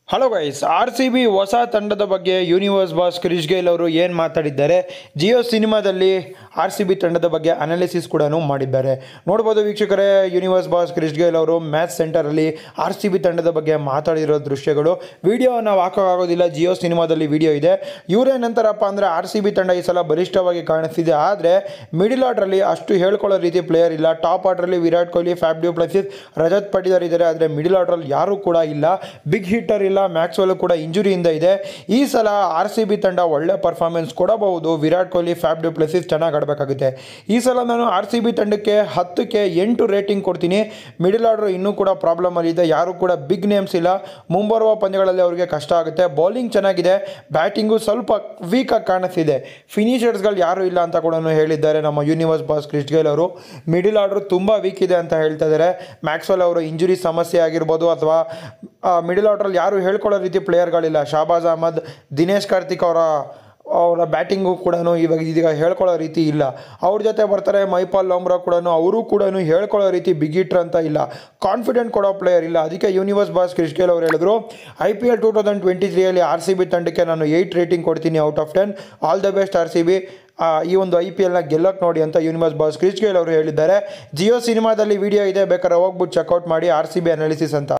hello guys R C B ಹೊಸ ತಂಡದ ಬಗ್ಗೆ ಯೂನಿವರ್ಸ್ ಬಾಸ್ ಕ್ರಿಶ್ ಗೇಲ್ ಅವರು ಏನು ಮಾತಾಡಿದ್ದಾರೆ ಜಿಯೋ ಸಿನಿಮಾದಲ್ಲಿ ಆರ್ ಸಿ ಬಿ ತಂಡದ ಬಗ್ಗೆ ಅನಾಲಿಸಿಸ್ ಕೂಡ ಮಾಡಿದ್ದಾರೆ ನೋಡ್ಬೋದು ವೀಕ್ಷಕರೇ ಯೂನಿವರ್ಸ್ ಬಾಸ್ ಕ್ರಿಶ್ ಗೇಲ್ ಅವರು ಮ್ಯಾಚ್ ಸೆಂಟರಲ್ಲಿ ಆರ್ ಸಿ ಬಿ ತಂಡದ ಬಗ್ಗೆ ಮಾತಾಡಿರೋ ದೃಶ್ಯಗಳು ವಿಡಿಯೋ ನಾವು ಹಾಕೋಕ್ಕಾಗೋದಿಲ್ಲ ಜಿಯೋ ಸಿನಿಮಾದಲ್ಲಿ ವಿಡಿಯೋ ಇದೆ ಇವರೇನಂತಾರಪ್ಪ ಅಂದರೆ ಆರ್ ಸಿ ಬಿ ತಂಡ ಈ ಸಲ ಬಲಿಷ್ಠವಾಗಿ ಕಾಣಿಸ್ತಿದೆ ಆದರೆ ಮಿಡಿಲ್ ಆರ್ಡ್ರಲ್ಲಿ ಅಷ್ಟು ಹೇಳ್ಕೊಳ್ಳೋ ರೀತಿ ಪ್ಲೇಯರ್ ಇಲ್ಲ ಟಾಪ್ ಆರ್ಡ್ರಲ್ಲಿ Virat Kohli Faf du Plessis Rajat Patidar ಇದ್ದಾರೆ ಆದರೆ ಮಿಡಿಲ್ ಆರ್ಡ್ರಲ್ಲಿ ಯಾರೂ ಕೂಡ ಇಲ್ಲ ಬಿಗ್ ಹಿಟ್ಟರ್ ಇಲ್ಲ ಮ್ಯಾಕ್ಸ್ವೆಲ್ ಕೂಡ ಇಂಜುರಿಯಿಂದ ಇದೆ ಈ ಸಲ ಆರ್ ಸಿ ಬಿ ತಂಡ ಒಳ್ಳೆ ಪರ್ಫಾರ್ಮೆನ್ಸ್ ಕೊಡಬಹುದು Virat Kohli Faf du Plessis ಚೆನ್ನಾಗಿ ಆಡಬೇಕಾಗುತ್ತೆ ಈ ಸಲ ನಾನು ಆರ್ ಸಿ ಬಿ ತಂಡಕ್ಕೆ ಹತ್ತಕ್ಕೆ ಎಂಟು ರೇಟಿಂಗ್ ಕೊಡ್ತೀನಿ ಮಿಡಿಲ್ ಆರ್ಡರ್ ಇನ್ನೂ ಕೂಡ ಪ್ರಾಬ್ಲಮ್ ಇದೆ ಯಾರೂ ಕೂಡ ಬಿಗ್ ನೇಮ್ಸ್ ಇಲ್ಲ ಮುಂಬರುವ ಪಂದ್ಯಗಳಲ್ಲಿ ಅವರಿಗೆ ಕಷ್ಟ ಆಗುತ್ತೆ ಬೌಲಿಂಗ್ ಚೆನ್ನಾಗಿದೆ ಬ್ಯಾಟಿಂಗು ಸ್ವಲ್ಪ ವೀಕಾಗಿ ಕಾಣಿಸ್ತಿದೆ ಫಿನಿಷರ್ಸ್ಗಳು ಯಾರೂ ಇಲ್ಲ ಅಂತ ಕೂಡ ಹೇಳಿದ್ದಾರೆ ನಮ್ಮ ಯೂನಿವರ್ಸ್ ಬಾಸ್ ಕ್ರಿಸ್ ಗೇಲ್ ಅವರು ಮಿಡಿಲ್ ಆರ್ಡರ್ ತುಂಬ ವೀಕ್ ಇದೆ ಅಂತ ಹೇಳ್ತಾ ಇದ್ದಾರೆ ಮ್ಯಾಕ್ಸ್ವೆಲ್ ಅವರು ಇಂಜುರಿ ಸಮಸ್ಯೆ ಆಗಿರ್ಬೋದು ಅಥವಾ ಮಿಡಿಲ್ ಆರ್ಡ್ರಲ್ಲಿ ಯಾರು ಹೇಳ್ಕೊಳ್ಳೋ ರೀತಿ ಪ್ಲೇಯರ್ಗಳಿಲ್ಲ ಶಾಬಾಜ್ ಅಹಮದ್ ದಿನೇಶ್ ಕಾರ್ತಿಕ್ ಅವರ ಅವರ ಬ್ಯಾಟಿಂಗು ಕೂಡ ಇವಾಗ ಇದೀಗ ಹೇಳ್ಕೊಳ್ಳೋ ರೀತಿ ಇಲ್ಲ ಅವ್ರ ಜೊತೆ ಬರ್ತಾರೆ ಮೈಪಾಲ್ ಲೋಮ್ರಾ ಕೂಡ ಅವರು ಕೂಡ ಹೇಳ್ಕೊಳ್ಳೋ ರೀತಿ ಬಿಗ್ ಹಿಟ್ರ್ ಅಂತ ಇಲ್ಲ ಕಾನ್ಫಿಡೆಂಟ್ ಕೊಡೋ ಪ್ಲೇಯರ್ ಇಲ್ಲ ಅದಕ್ಕೆ ಯೂನಿವರ್ಸ್ ಬಾಸ್ ಕ್ರಿಶ್ ಗೇಲ್ ಅವರು ಹೇಳಿದ್ರು I P L two thousand twenty ತ್ರೀಯಲ್ಲಿ ಆರ್ ಸಿ ಬಿ ತಂಡಕ್ಕೆ ನಾನು ಏಯ್ಟ್ ರೇಟಿಂಗ್ ಕೊಡ್ತೀನಿ out of ten all the best R C B ಈ ಒಂದು ಐ ಪಿ ಎಲ್ನ ಗೆಲ್ಲಕ್ಕೆ ನೋಡಿ ಅಂತ ಯೂನಿವರ್ಸ್ ಬಾಸ್ ಕ್ರಿಶ್ ಗೇಲ್ ಅವರು ಹೇಳಿದ್ದಾರೆ ಜಿಯೋ ಸಿನಿಮಾದಲ್ಲಿ ವಿಡಿಯೋ ಇದೆ ಬೇಕಾದ್ರೆ ಹೋಗ್ಬಿಟ್ಟು ಚೆಕ್ಔಟ್ ಮಾಡಿ ಆರ್ ಸಿ ಬಿ ಅನಾಲಿಸಿಸ್ ಅಂತ